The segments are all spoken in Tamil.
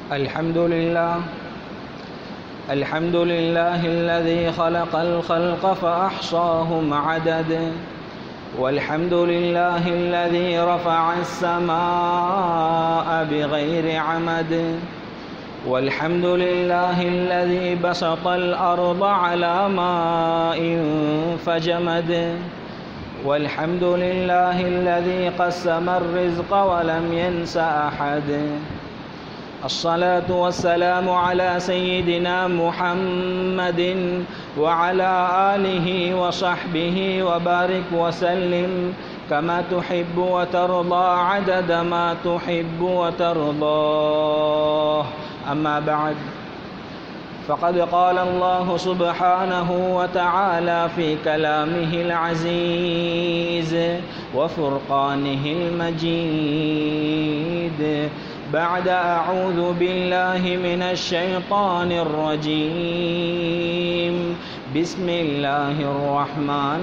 الحمد لله الحمد لله الذي خلق الخلق فأحصاهم عدد والحمد لله الذي رفع السماء بغير عمد والحمد لله الذي بسط الأرض على ماء فجمد والحمد لله الذي قسم الرزق ولم ينس أحد الصلاة والسلام على سيدنا محمد وعلى آله وصحبه وبارك وسلم كما تحب وترضى عدد ما تحب وترضاه أما بعد فقد قال الله سبحانه وتعالى في كلامه العزيز وفرقانه المجيد بعد أعوذ بالله من الشيطان الرجيم بسم الله الرحمن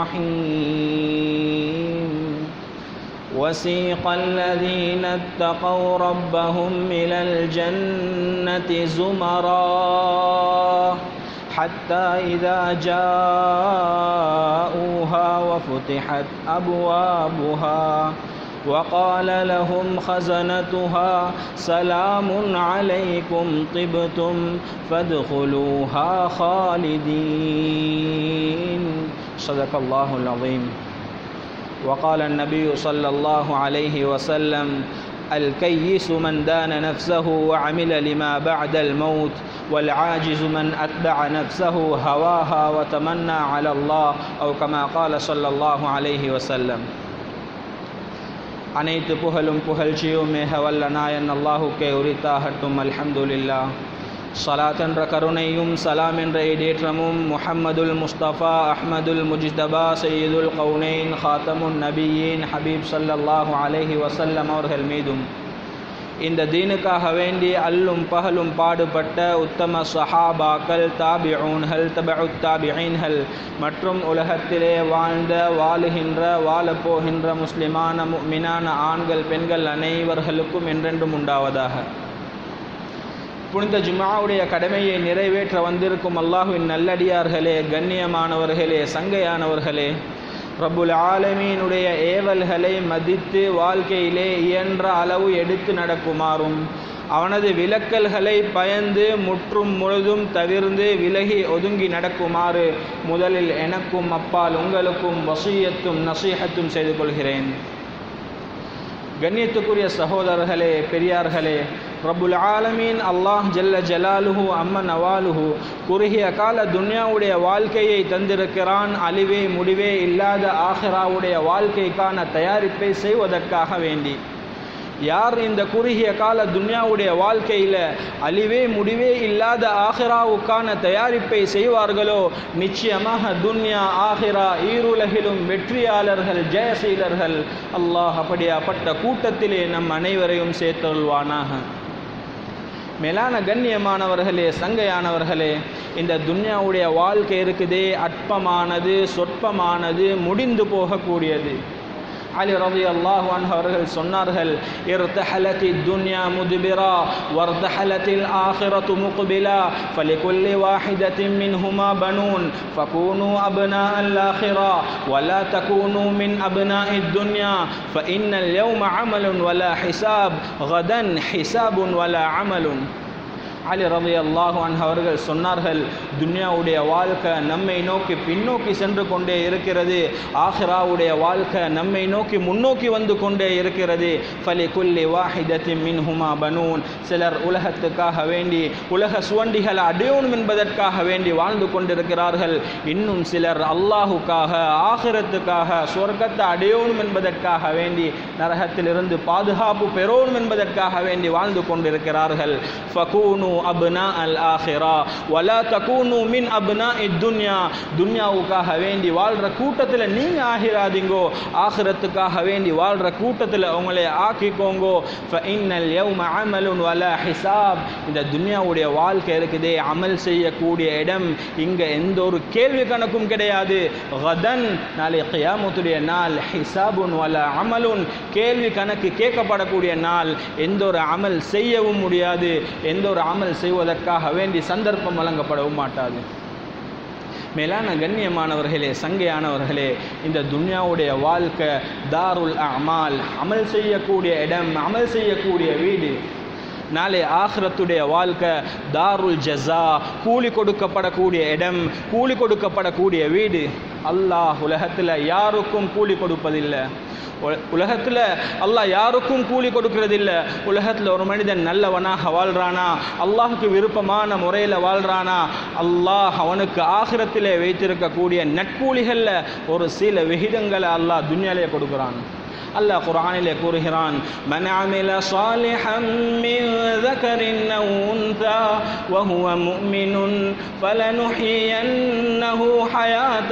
الرحيم وسيق الذين اتقوا ربهم إلى الجنة زمرا حتى إذا جاءوها وفتحت أبوابها وقال لهم خزنتها سلام عليكم طبتم فادخلوها خالدين صدق الله العظيم وقال النبي صلى الله عليه وسلم الكيس من دان نفسه وعمل لما بعد الموت والعاجز من أتبع نفسه هواها وتمنى على الله أو كما قال صلى الله عليه وسلم அனைத்து புகழும் புகழ்ச்சியும் மிக வல்ல நாயன் அல்லாஹுக்கே உரித்தாகட்டும் அல்ஹம்துலில்லா சலாத் என்ற கருணையும் சலாம் என்ற இடேற்றமும் முஹம்மதுல் முஸ்தபா அஹ்மதுல் முஜ்தபா சையீதுல் கவுனைன் ஹாத்தமுன் நபியீன் ஹபீப் சல்லல்லாஹு அலைஹி வசல்லம் அவர்கள் மீதும் இந்த தீனுக்காக வேண்டி அல்லும் பகலும் பாடுபட்ட உத்தம சஹாபாக்கள் தாபிஊன்கள் தபஉத் தாபிஈன்கள் மற்றும் உலகத்திலே வாழ்ந்த வாழுகின்ற வாழப்போகின்ற முஸ்லிமான முக்மினான ஆண்கள் பெண்கள் அனைவர்களுக்கும் என்றென்றும் உண்டாவதாக புனித ஜுமாவுடைய கடமையை நிறைவேற்ற வந்திருக்கும் அல்லாஹுவின் நல்லடியார்களே கண்ணியமானவர்களே சங்கையானவர்களே ரபுல் ஆலமீனுடைய ஏவல்களை மதித்து வாழ்க்கையிலே இயன்ற அளவு எடுத்து நடக்குமாறும் அவனது விலக்கல்களை பயந்து முற்றும் முழுதும் தவிர்ந்து விலகி ஒதுங்கி நடக்குமாறு முதலில் எனக்கும் அப்பால் உங்களுக்கும் வசீயத்தும் நசீகத்தும் செய்து கொள்கிறேன் கண்ணியத்துக்குரிய சகோதரர்களே பெரியார்களே ரபுல் ஆலமீன் அல்லாஹ் ஜல்ல ஜலாலுஹு அம்மன் அவாலுஹு குறுகிய கால துன்யாவுடைய வாழ்க்கையை தந்திருக்கிறான் அழிவே முடிவே இல்லாத ஆஹிராவுடைய வாழ்க்கைக்கான தயாரிப்பை செய்வதற்காக வேண்டி யார் இந்த குறுகிய கால துன்யாவுடைய வாழ்க்கையில் அழிவே முடிவே இல்லாத ஆஹிராவுக்கான தயாரிப்பை செய்வார்களோ நிச்சயமாக துன்யா ஆஹிரா ஈருலகிலும் வெற்றியாளர்கள் ஜெயசீலர்கள் அல்லாஹ் அப்படியாப்பட்ட கூட்டத்திலே நம் அனைவரையும் சேர்த்தொள்வானாக மேலான கண்ணியமானவர்களே சங்கையானவர்களே இந்த துன்யாவுடைய வாழ்க்கை இருக்குதே அற்பமானது சொற்பமானது முடிந்து போகக்கூடியது அலி ரவி அல்லாஹ் அவர்கள் சொன்னார்கள் ارتحلت الدنيا مدبرا وارتحلت الآخرة مقبلا فلكل واحدة منهما بنون فكونوا أبناء الآخرة ولا تكونوا من أبناء الدنيا فإن اليوم عمل ولا حساب غدا حساب ولا عمل அலி ரவி அல்லாஹு அவர்கள் சொன்னார்கள் துன்யாவுடைய வாழ்க்கை நம்மை நோக்கி பின்னோக்கி சென்று கொண்டே இருக்கிறது ஆஹிராவுடைய வாழ்க்கை நம்மை நோக்கி முன்னோக்கி வந்து கொண்டே இருக்கிறது ஃபலி குல்லி வாஹிதத்தி மின் ஹுமா பனூன் சிலர் உலகத்துக்காக வேண்டி உலக சுவண்டிகளை அடையணும் என்பதற்காக வேண்டி வாழ்ந்து கொண்டிருக்கிறார்கள் இன்னும் சிலர் அல்லாஹுக்காக ஆகிரத்துக்காக சொர்க்கத்தை அடையணும் என்பதற்காக வேண்டி நரகத்திலிருந்து பாதுகாப்பு பெறணும் என்பதற்காக வேண்டி வாழ்ந்து கொண்டிருக்கிறார்கள் ஃபகூனு அப்னா அல் ஆஹிரா வலா தகூனு மின் அப்னா துன்யா துன்யாவுக்காக வேண்டி வாழ்ற கூட்டத்தில் நீங்க ஆகிராதீங்கோ ஆகிரத்துக்காக வேண்டி வாழ்ற கூட்டத்தில் உங்களை ஆக்கிக்கோங்கோ ஃபஇன்னல் யௌம அமலுன் வலா ஹிசாப் இந்த துன்யாவுடைய வாழ்க்கை இருக்குதே அமல் செய்யக்கூடிய இடம் இங்க எந்த ஒரு கேள்வி கணக்கும் கிடையாது கதன் நாளை கியாமத்துடைய நாள் ஹிசாபுன் வலா அமலுன் கேள்வி கணக்கு கேட்கப்படக்கூடிய நாள் எந்த ஒரு அமல் செய்யவும் முடியாது எந்த ஒரு அமல் செய்வதற்காக வேண்டி சந்தர்ப்பம் வழங்கப்படவும் மாட்டாது மேலான கண்ணியமானவர்களே சங்கையானவர்களே இந்த துன்யாவுடைய வாழ்க்கை தாருல் அமால் அமல் செய்யக்கூடிய இடம் அமல் செய்யக்கூடிய வீடு நாளை ஆஹ்ரத்துடைய வாழ்க்கை தாருல் ஜஸா கூலி கொடுக்கப்படக்கூடிய இடம் கூலி கொடுக்கப்படக்கூடிய வீடு அல்லாஹ் உலகத்தில் யாருக்கும் கூலி கொடுப்பதில்லை உலகத்தில் அல்லாஹ் யாருக்கும் கூலி கொடுக்கறதில்ல உலகத்தில் ஒரு மனிதன் நல்லவனாக வாழ்றானா அல்லாஹுக்கு விருப்பமான முறையில் வாழ்றானா அல்லாஹ் அவனுக்கு ஆகிரத்திலே வைத்திருக்கக்கூடிய நட்கூலிகளில் ஒரு சில விகிதங்களை அல்லாஹ் துன்யாலே கொடுக்குறான் அல்லாஹ் குர்ஆனிலே கூறுகிறான் மன் அமில சாலிஹம் மின் ذكر أو أنثى وهو مؤمن فلنحيينه حياة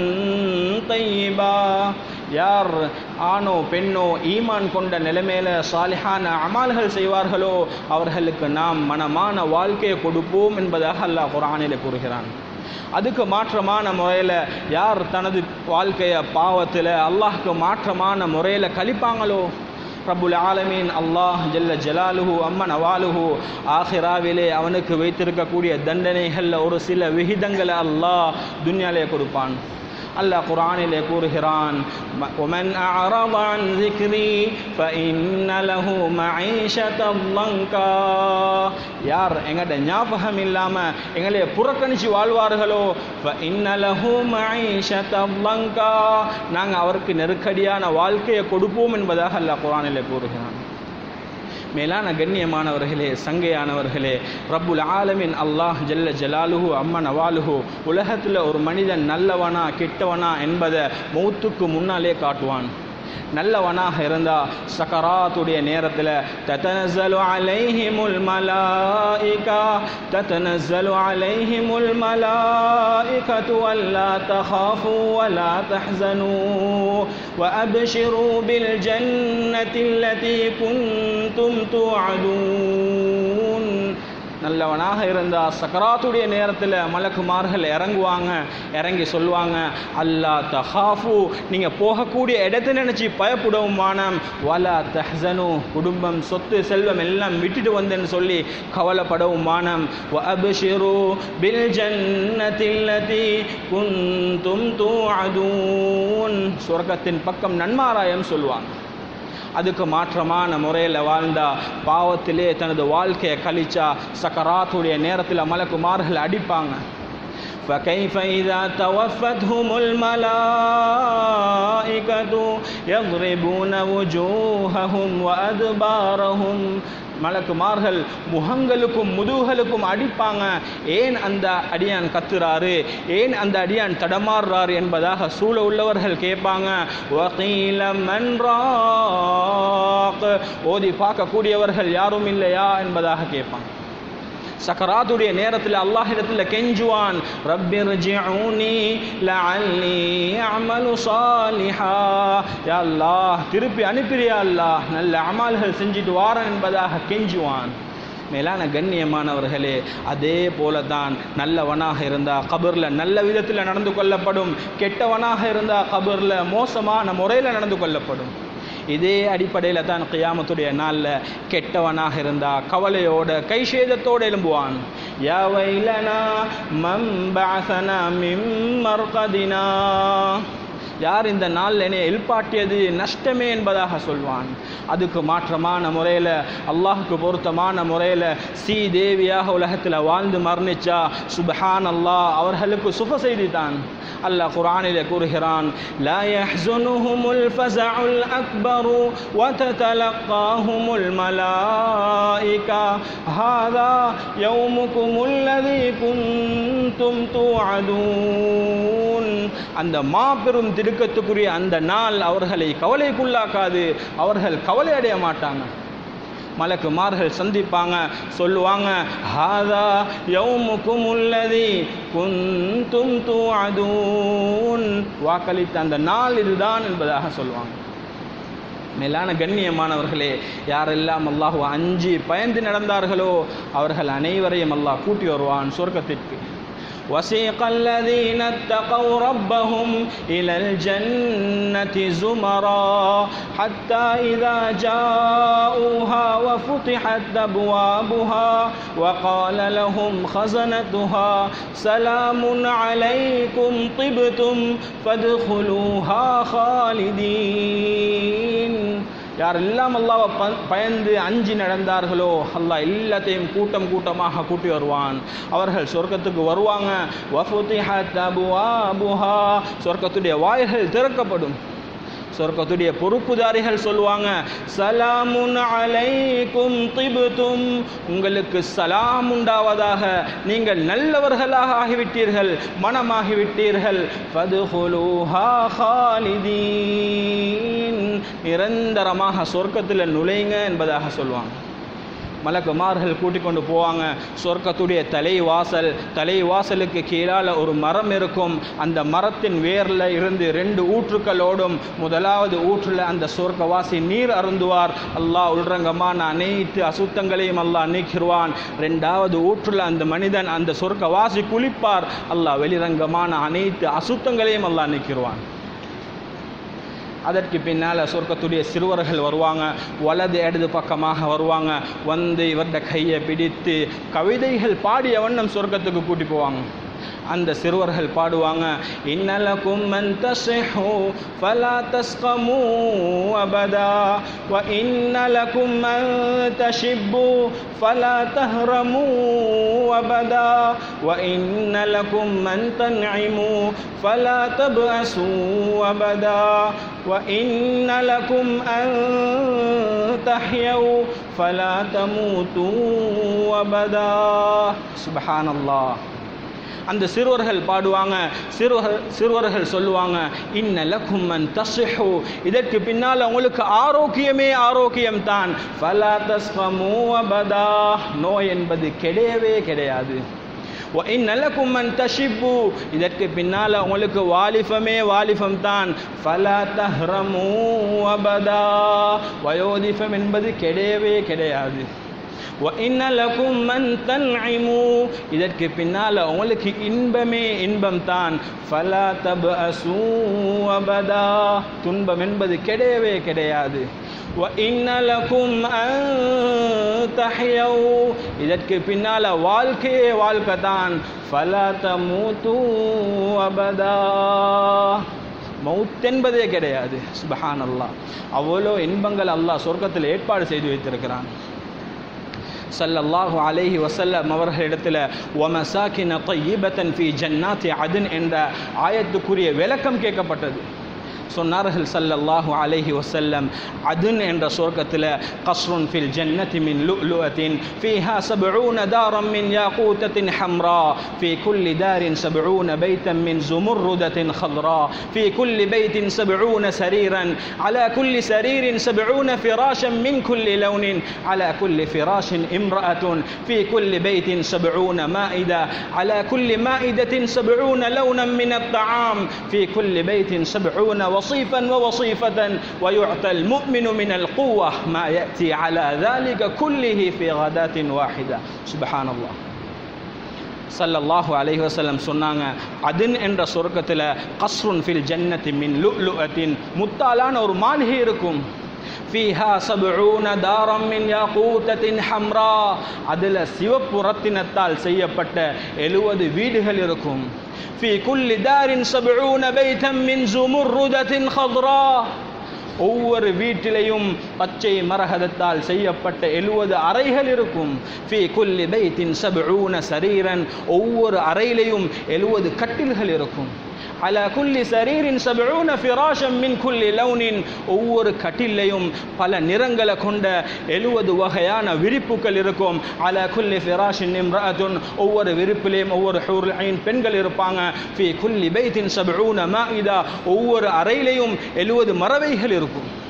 طيبة யார் ஆணோ பெண்ணோ ஈமான் கொண்ட நிலைமையில சாலிஹான அமால்கள் செய்வார்களோ அவர்களுக்கு நாம் மனமான வாழ்க்கையை கொடுப்போம் என்பதாக அல்லாஹ் குர்ஆனிலே கூறுகிறான் அதுக்கு மாற்றமான முறையில் யார் தனது வாழ்க்கையை பாவத்தில் அல்லாஹ்க்கு மாற்றமான முறையில் கழிப்பாங்களோ ரப்புல் ஆலமீன் அல்லாஹ் ஜல்ல ஜலாலுஹு அம்மன் அவாலுஹு ஆஹிராவிலே அவனுக்கு வைத்திருக்கக்கூடிய தண்டனைகளில் ஒரு சில விகிதங்களை அல்லாஹ் துன்யாலே கொடுப்பான் அல்லாஹ் குர்ஆனிலே கூறுகிறான் ومن أعرض عن ذكري فإن له معيشة ضنكا யார் எங்கட ஞாபகம் இல்லாம எங்களை புறக்கணிச்சு வாழ்வார்களோ فإن له معيشة ضنكا நாங்க அவருக்கு நெருக்கடியான வாழ்க்கையை கொடுப்போம் என்பதாக அல்லாஹ் குர்ஆனிலே கூறுகிறான் மேலான கண்ணியமானவர்களே சங்கையானவர்களே ரப்புல் ஆலமின் அல்லாஹ் ஜல்ல ஜலாலுஹு அம்மன் அவாலுஹு உலகத்தில் ஒரு மனிதன் நல்லவனா கெட்டவனா என்பதை மௌத்துக்கு முன்னாலே காட்டுவான் நல்லவனாக இருந்தா சக்கராத்துடைய நேரத்தில் தத்தனசலு அலைஹிமுல் மலாயிகா தத்தனசலு அலைஹிமுல் மலாயிகத்து அல்லா தஹாஃபு வலா தஹ்சனு وأبشروا بالجنة التي كنتم توعدون நல்லவனாக இருந்தா சக்கராத்துடைய நேரத்தில் மலக்குமார்கள் இறங்குவாங்க இறங்கி சொல்லுவாங்க அல்லா தஹாஃபு நீங்கள் போகக்கூடிய இடத்தை நினச்சி பயப்படவும் மானம் வலா தஹ்சனு குடும்பம் சொத்து செல்வம் எல்லாம் விட்டுட்டு வந்தேன்னு சொல்லி கவலைப்படவும் மானம் வஅப்ஷிரு பில் ஜன்னத்தில்லதி குந்தும் தூஅதூன் சொர்க்கத்தின் பக்கம் நன்மாராயம் சொல்லுவாங்க அதுக்கு மாற்றமான முறையில் வாழ்ந்தா பாவத்திலே தனது வாழ்க்கையை கழிச்சா சக்கராத்துடைய நேரத்தில் மலக்குமார்கள் அடிப்பாங்க فكيف إذا توفتهم الملائكة يضربون وجوههم وأدبارهم மலக்குமார்கள் முகங்களுக்கும் முதுகுகளுக்கும் அடிப்பாங்க ஏன் அந்த அடியான் கத்துறாரு ஏன் அந்த அடியான் தடமாறுறாரு என்பதாக சூழ உள்ளவர்கள் கேட்பாங்க வகீல மன்றாக் ஓதி பார்க்கக்கூடியவர்கள் யாரும் இல்லையா என்பதாக கேட்பாங்க சக்கராத்துடைய நேரத்தில் அல்லாஹிடத்தில் கெஞ்சுவான் ரப்பிர் ஜிஊனி லஅல்லி அமலு சாலிஹா யா அல்லாஹ் திருப்பி அனுப்பிறியா அல்லாஹ் நல்ல அமல்கள் செஞ்சுட்டு வாரன் என்பதாக கெஞ்சுவான் மேலான கண்ணியமானவர்களே அதே போல தான் நல்லவனாக இருந்தால் கபரில் நல்ல விதத்தில் நடந்து கொள்ளப்படும் கெட்டவனாக இருந்தால் கபரில் மோசமான முறையில் நடந்து கொள்ளப்படும் இதே அடிப்படையில் தான் கியாமத்துடைய நாளில் கெட்டவனாக இருந்தா கவலையோட கைசேதத்தோடு எழும்புவான் யாவைலனா மம்பசனா மிம்மர்கதினா யார் இந்த நாளில் என்னை எழுப்பாட்டியது நஷ்டமே என்பதாக சொல்வான் அதுக்கு மாற்றமான முறையில் அல்லாஹுக்கு பொருத்தமான முறையில் சி தேவியாக உலகத்தில் வாழ்ந்து மரணிச்சா சுபஹான் அல்லாஹ் அவர்களுக்கு சுப செய்தி தான் அல்லாஹ் குரானிலே கூறுகிறான் لا يحزنهم الفزع الأكبر وتتلقاهم الملائكة هذا يومكم الذي كنتم توعدون அந்த மாபெரும் திடுக்கத்துக்குரிய அந்த நாள் அவர்களை கவலைக்குள்ளாக்காது அவர்கள் கவலை அடைய மாட்டாங்க மலக்குமார்கள் சந்திப்பாங்க சொல்லுவாங்க ஹாதா யௌமுக்கும் உள்ளதி குந்தும் தூஅதூன் வாக்களித்த அந்த நாள் இதுதான் என்பதாக சொல்லுவாங்க மேலான கண்ணியமானவர்களே யாரெல்லாம் அல்லாஹு அஞ்சு பயந்து நடந்தார்களோ அவர்கள் அனைவரையும் அல்லாஹ் கூட்டி வருவான் சொர்க்கத்திற்கு وسيق الذين اتقوا ربهم إلى الجنة زمرا حتى إذا جاءوها وفتحت أبوابها وقال لهم خزنتها سلام عليكم طبتم فادخلوها خالدين யாரெல்லாம் அல்லாவை ப பயந்து அஞ்சி நடந்தார்களோ அல்லாஹ் எல்லாத்தையும் கூட்டம் கூட்டமாக கூட்டி வருவான் அவர்கள் சொர்க்கத்துக்கு வருவாங்க வஃபுதிஹத் அபுவாபுஹா சொர்க்கத்துடைய வாய்கள் திறக்கப்படும் சொர்க்கத்துடைய பொறுப்புதாரிகள் சொல்லுவாங்க சலாமுன் அலைக்கும் திபுத்தும் உங்களுக்கு சலாம் உண்டாவதாக நீங்கள் நல்லவர்களாக ஆகிவிட்டீர்கள் மனமாகிவிட்டீர்கள் ஃபதுஹுலூஹா ஹாலிதீன் நிரந்தரமாக சொர்க்கத்தில் நுழைங்க என்பதாக சொல்லுவாங்க மலக்குமார்கள் கூட்டிக் கொண்டு போவாங்க சொர்க்கத்துடைய தலைவாசல் தலைவாசலுக்கு கீழால் ஒரு மரம் இருக்கும் அந்த மரத்தின் வேரில் இருந்து ரெண்டு ஊற்றுக்களோடும் முதலாவது ஊற்றில் அந்த சொர்க்கவாசி நீர் அருந்துவார் அல்லாஹ் உள்ரங்கமான அனைத்து அசுத்தங்களையும் அல்லாஹ் நீக்கிடுவான் ரெண்டாவது ஊற்றில் அந்த மனிதன் அந்த சொர்க்கவாசி குளிப்பார் அல்லாஹ் வெளிரங்கமான அனைத்து அசுத்தங்களையும் அல்லாஹ் நீக்கிடுவான் அதற்கு பின்னால் சொர்க்கத்துடைய சிறுவர்கள் வருவாங்க வலது இடது பக்கமாக வருவாங்க வந்து இவர்கிட்ட கையை பிடித்து கவிதைகள் பாடிய வண்ணம் சொர்க்கத்துக்கு கூட்டி போவாங்க அந்த சிறுவர்கள் பாடுவாங்க இன்னலக்கும் மன் தஸ்ஹு ஃபலா தஸ்கமு அபதா வ இன்னலக்கும் மன் தஷிப்பு ஃபலா தஹ்ரமு அபதா வ இன்னலக்கும் மன் தன்இமு ஃபலா தப்அசு அபதா வ இன்னலக்கும் அன் தஹ்யவு ஃபலா தமூது அபதா சுப்ஹானல்லாஹ் அந்த சிறுவர்கள் பாடுவாங்க சிறுவர்கள் சிறுவர்கள் சொல்லுவாங்க இன்னலக்கும் மன் தஸ்ஹு இதற்கு பின்னால் உங்களுக்கு ஆரோக்கியமே ஆரோக்கியம் தான் ஃபலா தஸ்கமு அபதா நோய் என்பது கிடையவே கிடையாது இன்னலக்கும் மன் தஷிப்பு இதற்கு பின்னால் உங்களுக்கு வாலிஃபமே வாலிஃபம் தான் ஃபலா தஹ்ரமு அபதா வயோதிஃபம் என்பது கிடையவே கிடையாது இன்னலக்கும் மன் தன்இமு இதற்கு பின்னால் உங்களுக்கு இன்பமே இன்பம் தான் ஃபலா தப் அபதா துன்பம் என்பது கிடையவே கிடையாது இன்னலக்கும் தஹ்யௌ இதற்கு பின்னால் வாழ்க்கையே வாழ்க்கை தான் ஃபலா தமூத்து அபதா மவுத் என்பதே கிடையாது சுபஹான் அல்லாஹ் அவ்வளோ இன்பங்கள் அல்லாஹ் சொர்க்கத்தில் ஏற்பாடு செய்து வைத்திருக்கிறான் சல்லல்லாஹு அலைஹி வசல்லம் அவர்களிடத்தில் ஒமசாக்கின தையிபத்தன் ஃபி ஜன்னாத்தி அதுன் என்ற ஆயத்துக்குரிய விளக்கம் கேட்கப்பட்டது சொன்னார்கள் சல்லல்லாஹு அலைஹி வசல்லம் அதுன் என்ற சொர்க்கத்தில் கஸ்ருன் ஃபில் ஜன்னதி மின் லுஅத்தின் ஃபீஹா சபூன தாரம் மின் யாகூத்தத்தின் ஹம்ரா في كل دار سبعون بيتا من زمردة خضراء في كل بيت سبعون سريرا على كل سرير سبعون فراشا من كل لون على كل فراش امرأة في كل بيت سبعون مائدة على كل مائدة سبعون لونا من الطعام في كل بيت سبعون وصيفا ووصيفة ويعطى المؤمن من القوة ما يأتي على ذلك كله في غداة واحدة سبحان الله சல்லல்லாஹு அலைஹி வஸல்லம் சொன்னாங்க அதின் என்ற சொர்க்கத்தில் கஸ்ருன் ஃபில் ஜன்னத்தி மின் லுஅத்தின் முத்தாலான ஒரு மாளிகை இருக்கும் ஃபீஹா சபூன தாரம் மின் யாகூத்தத்தின் ஹம்ரா அதில் சிவப்பு ரத்தினத்தால் செய்யப்பட்ட எழுபது வீடுகள் இருக்கும் في كل دار سبعون بيتا من زمردة خضراء ஒவ்வொரு வீட்டிலையும் பச்சை மரகதத்தால் செய்யப்பட்ட எழுவது அறைகள் இருக்கும் ஃபி குல்லி பைத்தின் சபூன சரீரன் ஒவ்வொரு அறையிலையும் எழுவது கட்டில்கள் இருக்கும் அல குல்லி சரீரின் சபூன ஃபிராஷம் மின் குல்லி லவுனின் ஒவ்வொரு கட்டிலையும் பல நிறங்களை கொண்ட எழுவது வகையான விரிப்புகள் இருக்கும் அல குல்லி ஃபிராஷின் இம்ரஅத்துன் ஒவ்வொரு விரிப்பிலையும் ஒவ்வொரு ஹூர் ஐன் பெண்கள் இருப்பாங்க ஃபி குல்லி பைத்தின் சபூன மாஇதா ஒவ்வொரு அறையிலையும் எழுவது மறவைகள் இருக்கும்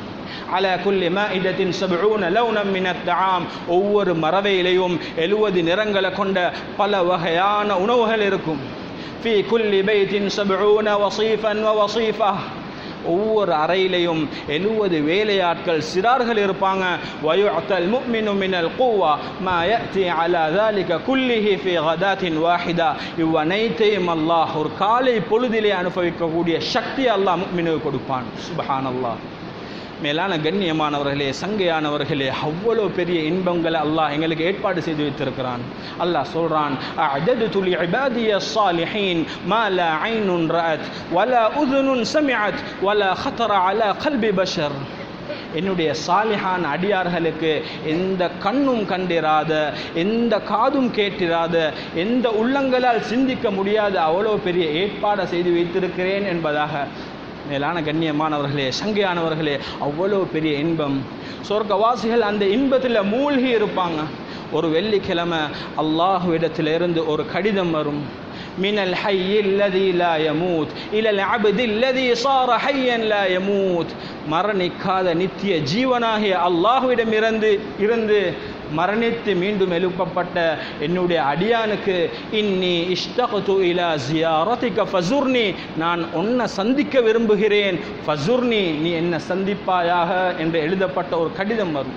அல குல்லி மாஇதத்தின் சபூன லௌனம் மினத் தஆம் ஒவ்வொரு மரவையிலையும் எழுபது நிறங்களை கொண்ட பல வகையான உணவுகள் இருக்கும் ஃபி குல்லி பைத்தின் சபூன வசீஃபன் வ வசீஃபா ஒவ்வொரு அறையிலையும் எழுபது வேலையாட்கள் சிறார்கள் இருப்பாங்க வயுஅத்தல் முஃமினு மினல் குவா மா யஅதி அலா ذلك كله في غداة واحدة இவ்வனைத்தையும் அல்லாஹ் ஒரு காலை பொழுதிலே அனுபவிக்கக்கூடிய சக்தி அல்லாஹ் முஃமினுக்கு கொடுப்பான் சுப்ஹானல்லாஹ் மேலான கண்ணியமானவர்களே சங்கையானவர்களே அவ்வளோ பெரிய இன்பங்களை அல்லாஹ் எங்களுக்கு ஏற்பாடு செய்து வைத்திருக்கிறான் அல்லாஹ் சொல்றான் அஅதது லி இபாதிய ஸாலிஹீன் மா லா ஐனுன் ரஅத் வலா உதுனுன் சமிஅத் வலா خطر على قلب بشر என்னுடைய சாலிஹான் அடியார்களுக்கு எந்த கண்ணும் கண்டிராத எந்த காதும் கேட்டிராத எந்த உள்ளங்களால் சிந்திக்க முடியாத அவ்வளோ பெரிய ஏற்பாடை செய்து வைத்திருக்கிறேன் என்பதாக மேலான கண்ணியமானவர்களே சங்கையானவர்களே அவ்வளோ பெரிய இன்பம் சொர்க்கவாசிகள் அந்த இன்பத்தில் மூழ்கி இருப்பாங்க ஒரு வெள்ளிக்கிழமை அல்லாஹுவிடத்திலிருந்து ஒரு கடிதம் வரும் من الحي الذي لا يموت إلى العبد الذي صار حيا لا يموت மரணிக்காத நித்திய ஜீவனாகிய அல்லாஹுவிடம் இருந்து இருந்து மரணித்து மீண்டும் எழுப்பப்பட்ட என்னுடைய அடியானுக்கு இன்னி இஷ்டகத்து இலா ஜியாரத்திக ஃபசுர்னி நான் உன்னை சந்திக்க விரும்புகிறேன் ஃபசுர்னி நீ என்ன சந்திப்பாயாக என்று எழுதப்பட்ட ஒரு கடிதம் வரும்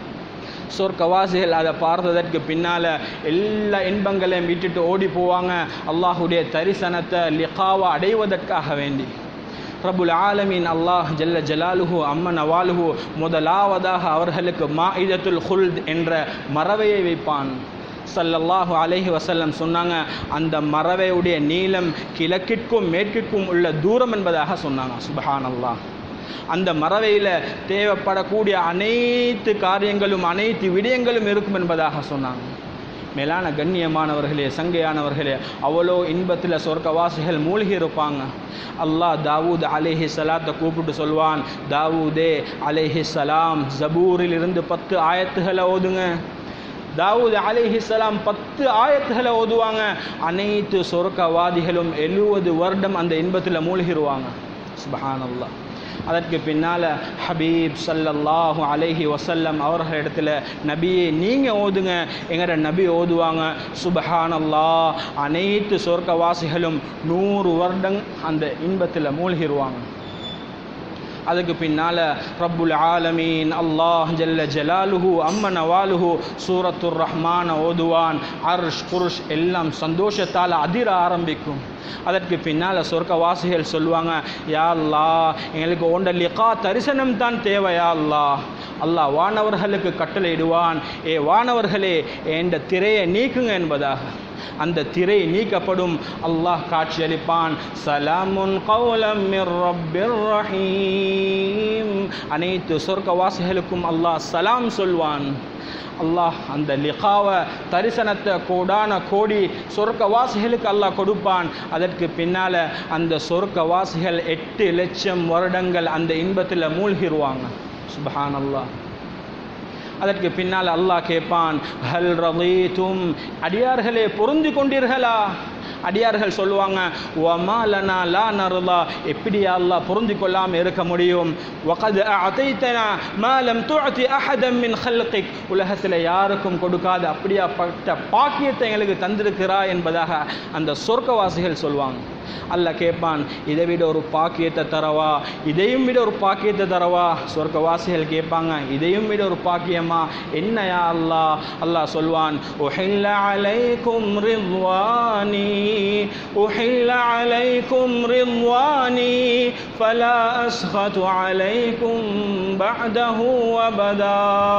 சொர்க்கவாசிகள் அதை பார்த்ததற்கு பின்னால் எல்லா இன்பங்களையும் விட்டுட்டு ஓடி போவாங்க அல்லாஹுடைய தரிசனத்தை லிகாவை அடைவதற்காக வேண்டி ரபுல் ஆலமீன் அல்லாஹ் ஜல்ல ஜலாலுஹு அம்மன் அவாலுஹு முதலாவதாக அவர்களுக்கு மாஇதத்துல் ஹுல்த் என்ற மறவையை வைப்பான் சல்லல்லாஹு அலைஹி வசல்லம் சொன்னாங்க அந்த மறவையுடைய நீளம் கிழக்கிற்கும் மேற்கிற்கும் உள்ள தூரம் என்பதாக சொன்னாங்க சுபஹான் அல்லாஹ் அந்த மறவையில் தேவைப்படக்கூடிய அனைத்து காரியங்களும் அனைத்து விடயங்களும் இருக்கும் என்பதாக சொன்னாங்க மேலான கண்ணியமானவர்களே சங்கையானவர்களே அவ்வளோ இன்பத்தில் சொர்க்கவாசிகள் மூழ்கி இருப்பாங்க அல்லாஹ் தாவூத் அலேஹி சலாத்தை கூப்பிட்டு சொல்வான் தாவூதே அலேஹி சலாம் ஜபூரில் இருந்து பத்து ஆயத்துகளை ஓதுங்க தாவூத் அலிஹிஸ்லாம் பத்து ஆயத்துகளை ஓதுவாங்க அனைத்து சொர்க்கவாதிகளும் எழுபது வருடம் அந்த இன்பத்தில் மூழ்கிடுவாங்க சுபஹானல்லாஹ் அதற்கு பின்னால் ஹபீப் சல்லல்லாஹு அலைஹி வசல்லம் அவர்களிடத்தில் நபியே நீங்கள் ஓதுங்க எங்கட நபி ஓதுவாங்க சுபஹானல்லா அனைத்து சொர்க்கவாசிகளும் நூறு வருடம் அந்த இன்பத்தில் மூழ்கிடுவாங்க அதுக்கு பின்னால் ரப்புல் ஆலமீன் அல்லாஹ் ஜல்ல ஜலாலுஹு அம்ம நவாலுஹு சூரத்துர் ரஹ்மான ஓதுவான் அர்ஷ் குருஷ் எல்லாம் சந்தோஷத்தால் அதிர ஆரம்பிக்கும் அதற்கு பின்னால் சொர்க்கவாசிகள் சொல்லுவாங்க யா அல்லா எங்களுக்கு ஓண்ட லிகா தரிசனம் தான் தேவையா அல்லா அல்லாஹ் வானவர்களுக்கு கட்டளையிடுவான் ஏ வானவர்களே என்ற திரையை நீக்குங்க என்பதாக அந்த திரை நீக்கப்படும் அல்லாஹ் காட்சியளிப்பான் சலாமுன் கௌலம் மிர் ரப்பிர் ரஹீம் அனைத்து சொர்க்கவாசிகளுக்கும் அல்லாஹ் சலாம் சொல்வான் அல்லாஹ் அந்த லிகாவை தரிசனத்தை கோடான கோடி சொர்க்கவாசிகளுக்கு அல்லாஹ் கொடுப்பான் அதற்கு பின்னால் அந்த சொர்க்கவாசிகள் எட்டு லட்சம் வருடங்கள் அந்த இன்பத்தில் மூழ்கிடுவாங்க சுபஹான் அல்லாஹ் அதற்கு பின்னால் அல்லாஹ் கேட்பான் ஹல் ரலீதும் அடியார்களே பொருந்தி கொண்டீர்களா அடியார்கள் சொல்லுவாங்க ஒமா லனா லா நருலா எப்படி அல்லாஹ் பொருந்தி கொள்ளாமல் இருக்க முடியும் வகது அதைத்தனா மாலம் துஅதி அஹதம் மின் ஹல்கிக் உலகத்தில் யாருக்கும் கொடுக்காத அப்படியாப்பட்ட பாக்கியத்தை எங்களுக்கு தந்திருக்கிறா என்பதாக அந்த சொர்க்கவாசிகள் சொல்லுவாங்க அல்லாஹ் கேட்பான் இதை விட ஒரு பாக்கியத்தை தரவா இதையும் விட ஒரு பாக்கியத்தை தரவா சொர்க்கவாசிகள் கேட்பாங்க இதையும் விட ஒரு பாக்கியமா என்னையா அல்லாஹ் அல்லாஹ் சொல்வான் உஹில்ல அலைக்கும் ரிضواني உஹில்ல அலைக்கும் ரிضواني فلا أسخط عليكم بعده أبدا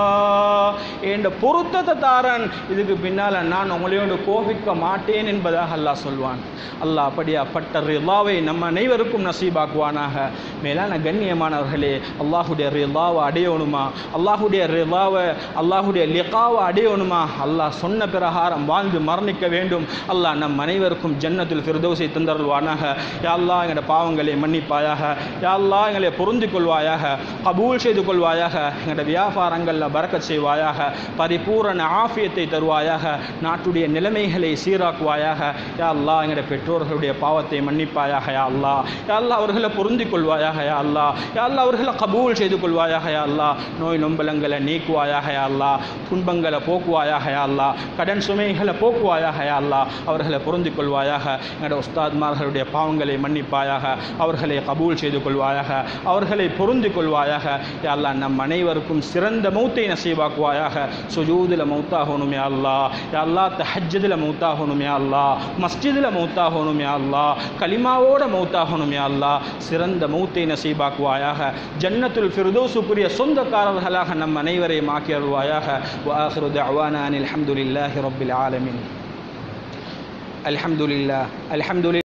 என்ற பொருத்தத்தை தாரன் இதுக்கு பின்னால் நான் உங்களையோடு கோபிக்க மாட்டேன் என்பதாக அல்லாஹ் சொல்வான் அல்லாஹ் அப்படியாப்பட்ட ரிலாவை நம்ம அனைவருக்கும் நசீபாக்குவானாக மேலான கண்ணியமானவர்களே அல்லாஹுடைய ரிலாவை அடையணுமா அல்லாஹுடைய ரிலாவை அல்லாஹுடைய லிகாவை அடையணுமா அல்லாஹ் சொன்ன பிரகாரம் வாழ்ந்து மரணிக்க வேண்டும் அல்லாஹ் நம் அனைவருக்கும் ஜன்னத்துல் ஃபிர்தௌஸை தந்தருள்வானாக யா அல்லாஹ் எங்களோட பாவங்களை மன்னிப்பாயாக யா அல்லாஹ் எங்களை பொருந்தி கொள்வாயாக கபூல் செய்து கொள்வாயாக எங்களோட வியாபாரங்களில் பறக்கச் செய்வாயாக பரிபூரண ஆஃபியத்தை தருவாயாக நாட்டுடைய நிலைமைகளை சீராக்குவாயாக யா அல்லாஹ் எங்களுடைய பெற்றோர்களுடைய பாவ பாவத்தை மன்னிப்பாயாக யா அல்லா யா அல்லா அவர்களை பொருந்திக் கொள்வாயாக யா அல்லா யா அல்லா அவர்களை கபூல் செய்து கொள்வாயாக யா அல்லா நோய் நொம்பலங்களை நீக்குவாயாக யா அல்லா துன்பங்களை போக்குவாயாக யா அல்லா கடன் சுமைகளை போக்குவாயாக யா அல்லா அவர்களை பொருந்திக் கொள்வாயாக எங்களோட உஸ்தாத்மார்களுடைய பாவங்களை மன்னிப்பாயாக அவர்களை கபூல் செய்து கொள்வாயாக அவர்களை பொருந்திக் கொள்வாயாக யா அல்லா நம் அனைவருக்கும் சிறந்த மௌத்தை நசீவாக்குவாயாக சுஜூதில் மௌத்தாகணும் யா அல்லா யா அல்லா தஹஜ்ஜதில் மௌத்தாகணும் யா அல்லா மஸ்ஜிதில் மௌத்தாகணும் யா அல்லா கலிமாவோட மௌத்தாகணும் யா அல்லா சிறந்த மௌத்தை நசீபாக்குவாயாக ஜன்னத்துல் ஃபிர்தோஸுக்குரிய சொந்தக்காரர்களாக நம் அனைவரையும் ஆக்கி அருள்வாயாக وآخر دعوانا أن الحمد لله رب العالمين الحمد لله الحمد لله